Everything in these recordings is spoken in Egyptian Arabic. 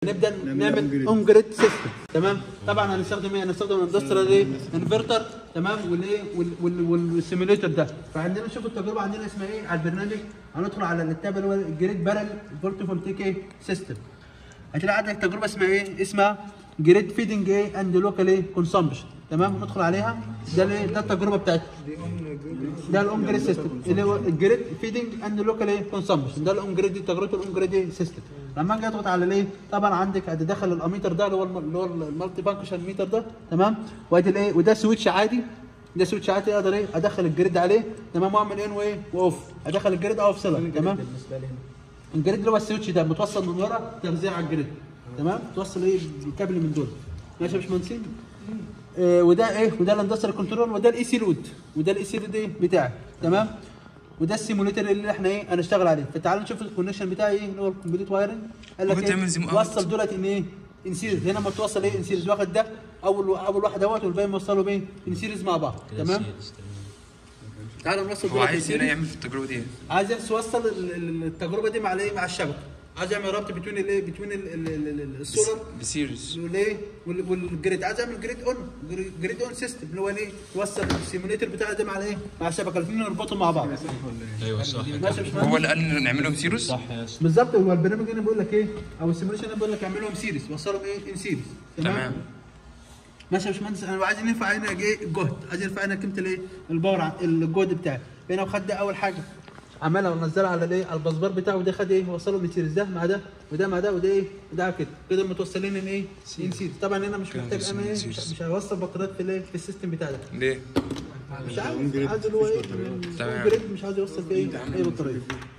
نبدا نعمل اون جريد سيستم تمام طبعا هنستخدم ايه هنستخدم الاندستريال ايه انفرتر تمام والايه وال- وال- والسيميوليتر ده فعندنا نشوف التجربه عندنا اسمها ايه على البرنامج هندخل على التاب اللي هو الجريد بارل فولتوفولتيك ايه سيستم هتلاقي عندك تجربه اسمها ايه اسمها جريد فيدنج ايه اند لوكال ايه كونسامبشن تمام ندخل عليها ده الايه ده التجربه بتاعتها ده الاون جريد سيستم اللي هو الجريد فيدنج اند لوكال ايه كونسامبشن ده الاون جريد دي تجربه الاون جريد سيستم لما اجي اضغط على الايه طبعا عندك ادي دخل الاميتر ده اللي هو الم- اللي هو المالتي فانكشن ميتر ده تمام وادي الايه وده سويتش عادي ده سويتش عادي اقدر ايه ادخل الجريد عليه تمام واعمل ان وايه واوف ادخل الجريد او افصلها تمام الجريد اللي هو السويتش ده متوصل من ورا توزيع على الجريد تمام توصل ايه بالكابل من دول ماشي يا باشمهندسين آه وده ايه وده الاندستريال كنترول وده الاي سي لود وده الاي سي لود ايه بتاعي تمام وده السيموليتر اللي احنا ايه هنشتغل عليه فتعالوا نشوف الكونكشن بتاعي ايه اللي هو الكمبيوتر وايرنج قال لك ممكن تعمل زوم ايه اوت. وصل دولت ان ايه ان سيريز هنا ما توصل ايه ان سيريز واخد ده اول اول واحد اهوت والباقي موصله بايه ان سيريز مع بعض تمام تعالوا نوصل هو دولت عايز in هنا series. يعمل في التجربه دي عايز يوصل ال- ال- التجربه دي مع الايه مع الشبكه عايز يعمل ربط بين الايه بين السولار بسيريز والايه وال- والجريد عايز اعمل جريد اون جريد اون سيستم اللي هو ايه يوصل السيموليتر بتاعي ده مع الايه مع الشبكه الاثنين يربطوا مع بعض ايوه صح ماشي يا باشمهندس؟ هو اللي قال نعملهم سيروس صح يا اسطى بالظبط هو البرنامج هنا بيقول لك ايه او السيموليشن هنا بيقول لك اعملهم سيريز وصلهم ايه ان سيريز تمام ماشي يا باشمهندس انا عايز نرفع هنا ايه الجهد عايز نرفع هنا قيمه الايه الباور ع- الجهد بتاعي هنا وخد ده اول حاجه عملها ونزلها على الايه على الباسبار بتاعه وده خد ايه وصله من سيريز ده مع ده وده مع ده وده ايه وده كده كده متوصلين ان ايه ان سيريز طبعا هنا مش محتاج انا ايه مش, مش هوصل بطاريات في الايه في السيستم بتاع ده ليه؟ مش عايز عايز اللي هو ايه تمام. جريد مش عايز يوصل فيه ايه اي بطاريه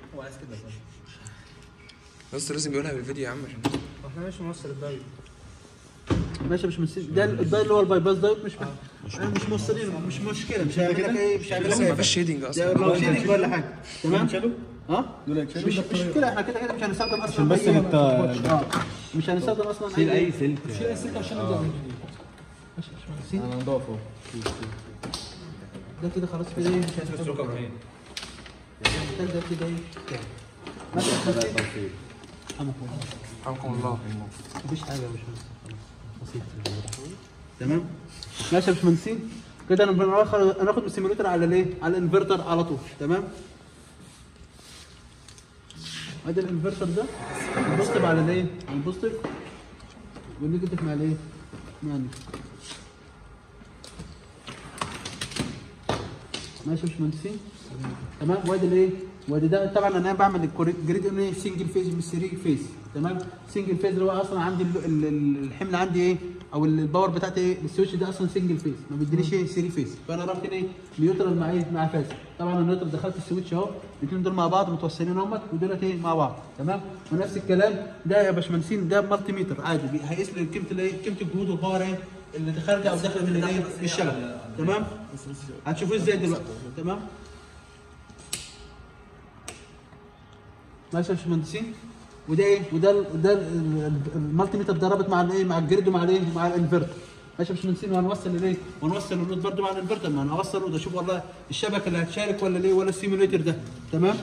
بس لازم يقولها بالفيديو يا عم عشان احنا مش موصل الدايت ماشي مش مسيب ده الدايت اللي هو الباي باس دايت مش انا مش موصلين مش مشكله مش هيعمل لك ايه مش هيعمل لك لسه ما ايه فيش شيدنج ده اصلا لو شيلنج ولا حاجه تمام ها دول مش مش مشكله احنا كده كده مش هنستخدم اصلا عشان بس أي- انت- اه مش هنستخدم اصلا شيل اي سلك شيل اي سلك عشان نبدا من انا نضافه ده كده خلاص كده ايه مش هنستخدم ده ده كده ايه مثلا خمسين. رحمكم الله. رحمكم الله مفيش حاجه يا باشمهندس بسيط تمام ماشي يا باشمهندسين كده انا بناخد هناخد من السيموليتر على الايه على الانفرتر على طول تمام ادي الانفرتر ده البوزيتيف على الايه على البوزيتيف والنيجاتيف مع الايه مع النيجاتيف ماشي يا باشمهندسين تمام وادي الايه وادي ده طبعا انا بعمل الجريد ايه سنجل فيز مش 3 فيز تمام سنجل فيز اللي هو اصلا عندي ال- ال- ال- الحمل عندي ايه او الباور بتاعتي ايه السويتش ده اصلا سنجل فيز ما بيدينيش ايه 3 فيز فانا رحت ايه نيوترال مع ايه مع فاز طبعا النيوترال دخلت السويتش اهو الاثنين دول مع بعض متوصلين اهمت ودولت ايه مع بعض تمام ونفس الكلام ده يا باشمهندسين ده مالتي ميتر عادي بي- هيقيس لي قيمه الايه قيمه الجهود والباور ايه اللي خارجه او داخله من الايه من الشبكه تمام هتشوفوه ازاي دلوقتي تمام ماشي يا باشمهندسين وده ايه وده ال- ده ال- ال- المالتي ميتر ده رابط مع الايه مع الجريد ومع الايه مع الانفرتر ماشي يا باشمهندسين وهنوصل الايه وهنوصل اللود برده مع الانفرتر ما انا هوصل اللود اشوف والله الشبكه اللي هتشارك ولا ليه ولا السيموليتر ده تمام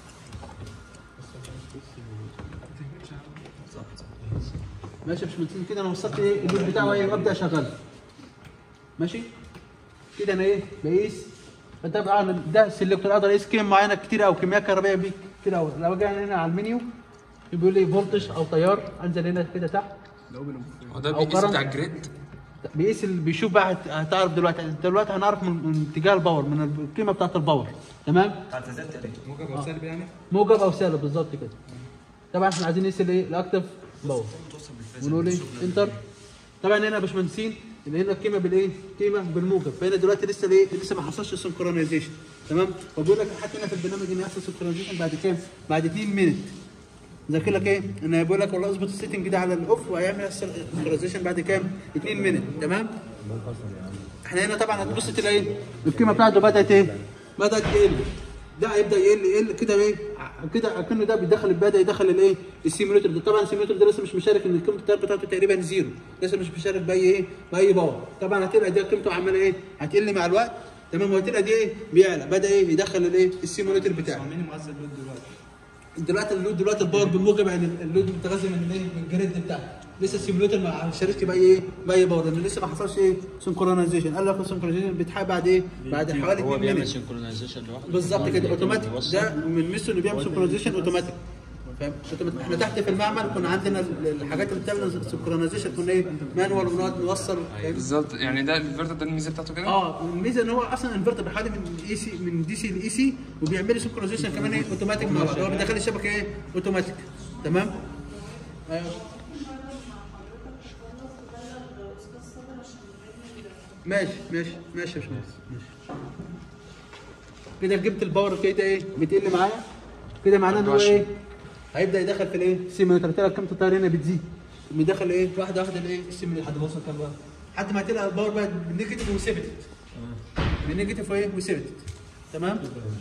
ماشي يا باشمهندسين كده انا وصلت ايه اللود بتاعه ايه وابدا اشغله ماشي كده انا ايه بقيس فطبعا ده سيلكتور اقدر اقيس كميه معينه كتير او كميات كهربائيه بيه كتير قوي لو جينا هنا على المنيو بيقول لي فولتج او تيار انزل هنا كده تحت هو ده أو بيقيس قرن. بتاع الجريد بيقيس ال- بيشوف بقى هت- هتعرف دلوقتي انت دلوقتي هنعرف من, من اتجاه الباور من القيمه بتاعت الباور تمام موجب او سالب يعني موجب او سالب بالظبط كده طبعا احنا عايزين نقيس الايه الاكتف باور ونقول ايه انتر طبعا هنا يا باشمهندسين اللي هنا القيمه بالايه؟ قيمه بالموجب فهنا دلوقتي لسه الايه؟ لسه ما حصلش سنكرونايزيشن تمام؟ فبيقول لك حتى هنا في البرنامج ان يحصل سنكرونايزيشن بعد كام؟ بعد 2 مينت ذاكر لك ايه؟ انا بقول لك والله اظبط السيتنج ده على الاوف وهيعمل سنكرونايزيشن بعد كام؟ 2 مينت تمام؟ احنا هنا طبعا هتبص تلاقي ايه؟ القيمه بتاعته بدات ايه؟ بدات تقل ده هيبدا يقل يقل كده ايه؟ كده اكنه ده بيدخل بدا يدخل الايه؟ السيموليتر ده طبعا السيموليتر ده لسه مش مشارك ان قيمه التيار بتاعته تقريبا زيرو لسه مش مشارك باي ايه؟ باي باور طبعا هتبقى دي قيمته عماله ايه؟ هتقل مع الوقت تمام وهتبقى دي ايه؟ بيعلى بدا ايه؟ يدخل الايه؟ السيموليتر بتاعه مين موزع اللود دلوقتي؟ دلوقتي اللود دلوقتي الباور بالموجب يعني اللود متغذي من ايه من الجريد بتاعه لسه السيموليتر ما شاركش باي ايه باي باور لان لسه ما حصلش ايه سنكرونايزيشن قال لك السنكرونايزيشن بيتحقق بعد ايه بعد حوالي هو 2 بيعمل مينت سنكرونايزيشن لوحده بالظبط كده اوتوماتيك بيوصل. ده من ميزته انه بيعمل سنكرونايزيشن اوتوماتيك فاهم اوتوماتيك احنا تحت في المعمل كنا عندنا ال- الحاجات اللي بتعمل سنكرونايزيشن كنا ايه مانوال ونقعد نوصل فاهم بالظبط يعني ده الفيرتا ده الميزه بتاعته كده اه الميزه ان هو اصلا انفرتر بيحول من اي سي من دي سي لاي سي وبيعمل لي سنكرونايزيشن كمان ايه اوتوماتيك مع بعض هو بيدخل الشبكه ايه اوتوماتيك تمام ايوه ماشي ماشي ماشي يا باشمهندس ماشي كده جبت الباور كده ايه بتقل معايا كده معناه ان هو 24. ايه هيبدا يدخل في الايه السيميوليتر تلاقي كام التيار هنا بتزيد بيدخل ايه واحده واحده الايه السيميوليتر لحد ما وصل كام بقى لحد ما تلاقي الباور بقى بالنيجاتيف وثبتت بالنيجاتيف وايه وثبتت تمام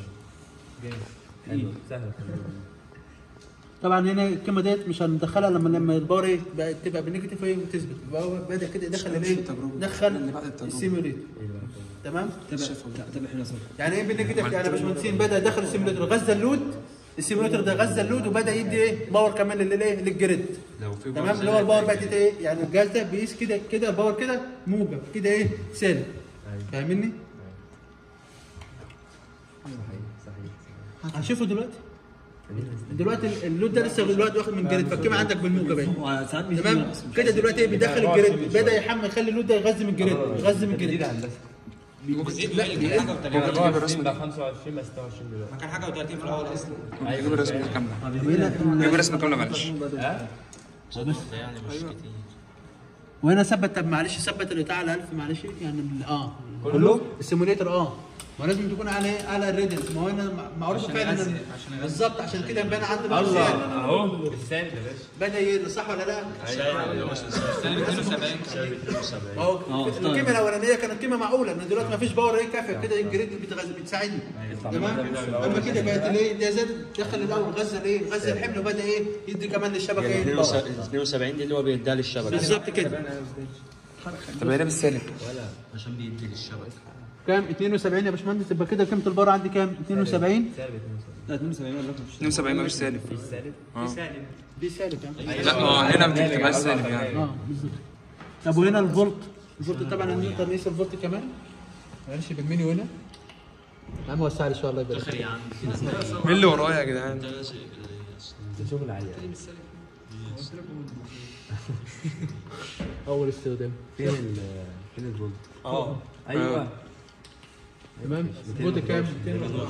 حلو سهل طبعا هنا القيمه ديت مش هندخلها لما لما الباور ايه بقى تبقى بالنيجاتيف ايه وتثبت يبقى هو بدا كده يدخل الايه دخل السيميوليتر تمام طب احنا صح يعني ايه بالنيجاتيف يعني يا باشمهندسين بدا يدخل السيميوليتر غذى اللود السيميوليتر ده غذى اللود وبدا يدي ايه باور كمان للايه للجريد لو في تمام اللي هو الباور بقى تدي ايه يعني الجهاز ده بيقيس كده كده الباور كده موجب كده ايه سالب فاهمني؟ هنشوفه دلوقتي دلوقتي ال- اللود ده لسه دلوقتي واخد من جريد فالكيما عندك بالموجب اهي ساعات تمام كده دلوقتي ايه بيدخل الجريد بدا يحمل يخلي اللود ده يغذي من الجريد يغذي من الجريد ممكن زيد لا كان حاجه ممكن و30 تجيب الرسمه بقى دي 25 بقى 26 دلوقتي ما كان حاجه و30 في الاول اصلا جيب الرسمه كامله هنا جيب الرسمه كامله معلش ده يعني مش كتير وهنا ثبت طب معلش ثبت الايقاع على 1000 معلش يعني ال- اه كله؟ السيموليتر اه ما لازم تكون على ايه على الريدنس ما هو هنا م- معروف فعلا إن- بالظبط عشان كده يبان عندي بقى الله زيادة. اهو بالسالب يا باشا بدا يقل صح ولا لا؟ سالب 72 اهو القيمه الاولانيه كانت قيمه معقوله ان دلوقتي ما فيش باور ايه كافيه كده الجريد بتغذي بتساعدني تمام اما كده بقت الايه ده زاد دخل الاول غذى الايه غذى الحمل وبدا ايه يدي كمان للشبكه ايه باور. 72 دي اللي هو بيديها للشبكه بالظبط كده طب هي ده بالسالب ولا عشان بيدي للشبكه كام 72 يا باشمهندس يبقى كده قيمه الباور عندي كام 72 سالب 72 مفيش سالب سالب اه دي سالب يعني لا اه هنا ما بتكتبهاش سالب يعني اه بالظبط طب وهنا الفولت الفولت طبعا نقدر نقيس الفولت كمان معلش بالميني هنا يا عم وسع لي شويه الله يبارك فيك. مين اللي ورايا يا جدعان شغل عالي اول استخدام فين ال فين الفولت؟ اه ايوه تمام الفولت كام 200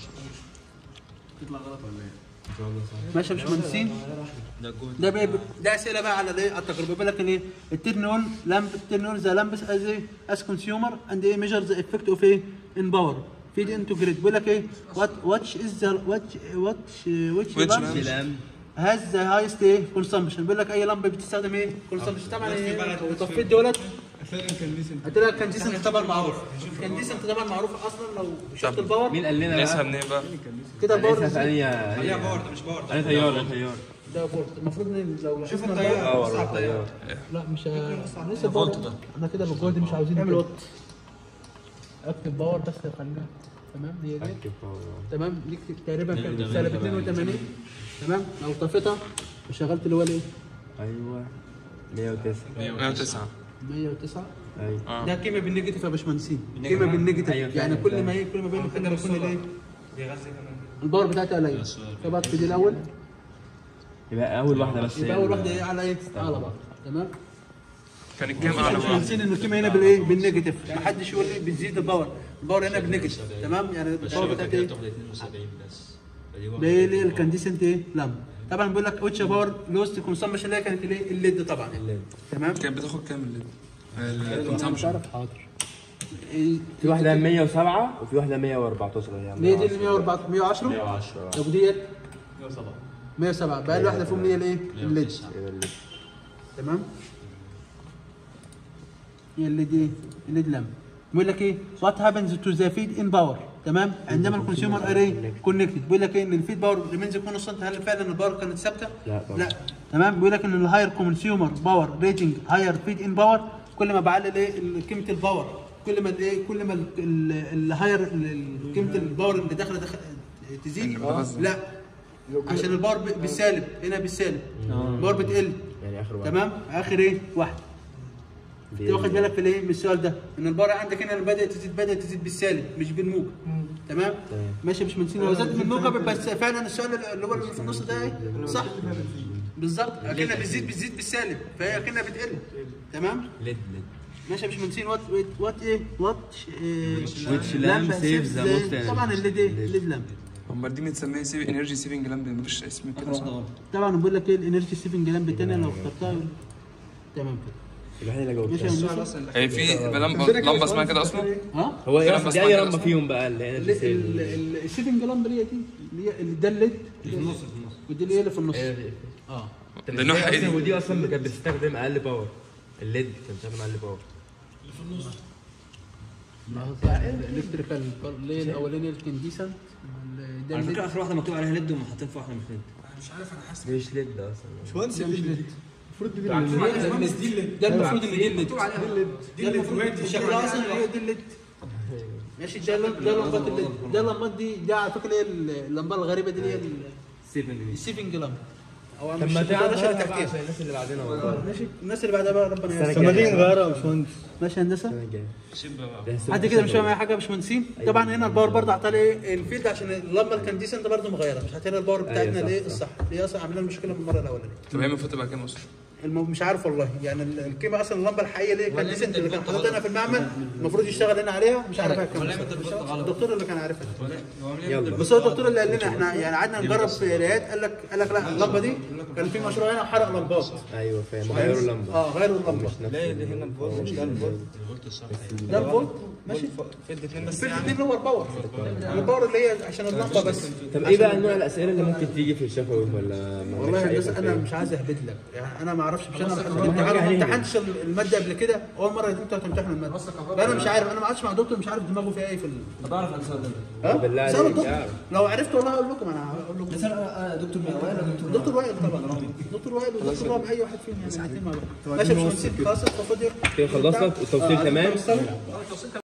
ماشي يا باشمهندسين ده جهد ده بقى ده اسئله بقى على الايه على التجربه بيقول لك الايه الترنول لامب الترنول ذا لامبس از ايه از كونسيومر اند ايه ميجر ذا افكت اوف ايه ان باور فيد انتو جريد بيقول لك ايه وات واتش از ذا واتش واتش واتش Which لامب lamp? لام هاز ذا هايست ايه كونسامبشن بيقول لك اي لمبه بتستخدم ايه كونسامبشن طبعا ايه وطفيت دولت هتلاقي كان ديسنت طبعا معروف كان ديسنت طبعا معروف اصلا لو شفت الباور مين قال لنا نقيسها بقى؟ منين بقى؟ كده الباور لسه ازاي؟ ثانية هي باور ده مش باور ده انا تيار انا تيار ده بورت المفروض ان لو شفنا باور تيار لا مش ه- لسه باور احنا كده الجهد مش عاوزين نعمل وات اكتب باور بس خلينا تمام هي دي تمام نكتب تقريبا كانت سالب 82 تمام لو طفيتها وشغلت اللي هو الايه ايوه 109 109 109 ايوه اه ده قيمه بالنيجاتيف يا باشمهندسين قيمه بالنيجاتيف أيوة، يعني فعلا، كل فعلا. ما ايه كل ما بين كده يكون الايه بيغذي كمان الباور بتاعتي قليل فبقى في دي الاول يبقى اول واحدة بس يبقى اول واحده ايه على ايه على بعض تمام كانت كام اعلى احنا بقى؟ ناسيين ان القيمه هنا بالايه بالنيجاتيف ما حدش يقول ايه بتزيد الباور الباور هنا بالنيجاتيف تمام يعني الباور بتاعتي ايه بتاخد 72 بس فدي واحدة. بايه اللي الكانديسنت ايه لامب طبعا بيقول لك اوتش باور لوست كونسامبشن اللي هي كانت الايه الليد طبعا تمام كانت بتاخد كام الليد؟ مش الكونسامشن عارف حاضر إيه، في واحدة 107 وفي واحدة 114 يعني ليه دي ال 104 110 110 طب ديت 107 بقى الواحده فيهم هي الايه الليد تمام هي الليد ايه الليد لامب بيقول لك ايه وات هابنز تو ذا فيد ان باور تمام عندما الكونسيومر اري كونكتد بيقول لك ايه ان الفيد باور ريمينز كونستنت هل فعلا الباور كانت ثابته؟ لا طبعا. لا تمام بيقول لك ان الهاير كونسيومر باور ريتنج هاير فيد ان باور كل ما بعلل ايه ال- قيمه الباور كل ما الايه كل ما الهاير قيمه الباور اللي داخله داخل تزيد اللي بتغذي. لا عشان الباور ب- بالسالب هنا بالسالب الباور بتقل يعني اخر واحد تمام اخر ايه واحد انت واخد بالك في الايه من السؤال ده ان البار عندك هنا بدات تزيد بدات تزيد بالسالب مش بالموجب تمام ماشي مش منسين لو زادت بالموجب بس فعلا السؤال اللي هو اللي في النص ده ايه صح بالظبط اكنها بتزيد بتزيد بالسالب فهي اكنها بتقل تمام ليد ليد ماشي مش منسين وات وات ايه وات إيه Which لامب lamp saves the saves most energy. طبعا الليد ايه الليد لامب امال دي متسميه سيف انرجي سيفنج لامب مفيش اسم كده صح؟ طبعا بقول لك ايه الانرجي سيفنج لامب الثانيه لو اخترتها يقول- تمام كده الوحيد اللي ماشي يا جاوبتها هندسه هي في لمبه لمبه اسمها كده اصلا؟ ها هو ايه لما اصلا اسمع دي اي كده لمبه أصلاً. فيهم بقى اللي هي ال- ال- ال- السيفنج لامب اللي هي دي اللي هي اللي ده الليد في النص في النص ودي اللي هي اللي في النص اه ده نوعها ايه دي؟ ودي اصلا كانت بتستخدم اقل باور الليد كان بتستخدم اقل باور الالكتريكال اللي هي الاولانيه الكنديسنت ده على فكره الليد اخر واحده مكتوب عليها ليد وحاطين في واحده مش ليد دي مش ليد ده اصلا ده مش ليد ده المفروض ان دي الليد ده المفروض شكلها اصلا اللي هي دي الليد ماشي ده لم- ده لمبات الليد ده لمبات دي ده على فكره هي اللمبه الغريبه دي اللي هي ال- السيفنج لامب او طب مش ما مش تعرف اللي بقى تحتيها عشان الناس اللي بعدين والله ماشي الناس اللي بعدها بقى ربنا السنة يستر الجاية. نغيرها يا باشمهندس ماشي يا هندسه السنة الجاية. ده حد كده مش فاهم اي حاجه يا باشمهندسين طبعا هنا الباور برضه عطاني ايه الفيلد عشان اللمبه الكنديسنت برضه مغيره مش هتلاقي الباور بتاعتنا صح، الايه صح. الصح اللي هي اصلا عاملين المشكله من المره الاولانيه طب هي المفروض تبقى كام اصلا؟ الم... مش عارف والله يعني ال- القيمه اصلا اللمبه الحقيقيه اللي هي كنديسنت اللي كان حاططها هنا في المعمل المفروض يشتغل هنا عليها مش عارف كام الدكتور اللي كان عارفها يلا بس هو الدكتور اللي قال لنا احنا يعني قعدنا نجرب في رياض قال لك قال لك لا اللمبه دي كان في مشروع هنا وحرق لمبات ايوه فاهم غيروا اللمبه اه غيروا اللمبه لا دي هنا الفولت مش ده الفولت ده الفولت ماشي في الاثنين بس في الاثنين هو الباور الباور اللي هي عشان اللمبه بس طب ايه بقى نوع الاسئله اللي ممكن تيجي في الشفوي ولا ما والله عندكش يا أي هندسه انا خلفية؟ مش عايز اهبد لك يعني انا ما اعرفش مش انا حاجة ما هنهبد. امتحنتش الماده قبل كده اول مره انت هتمتحن الماده انا مش عارف انا ما قعدتش مع دكتور مش عارف دماغه فيها ايه في ال... طب اعرف السؤال ده ها بالله سألوا عليك، الدكتور. اعرف. لو عرفت والله هقول لكم انا هقول لكم بس انا دكتور مين وائل ولا دكتور دكتور وائل طبعا دكتور وائل ودكتور رام اي واحد فيهم يعني الاثنين مع بعض ماشي يا باشمهندس خلاص التفاضل كده خلصت التوصيل تمام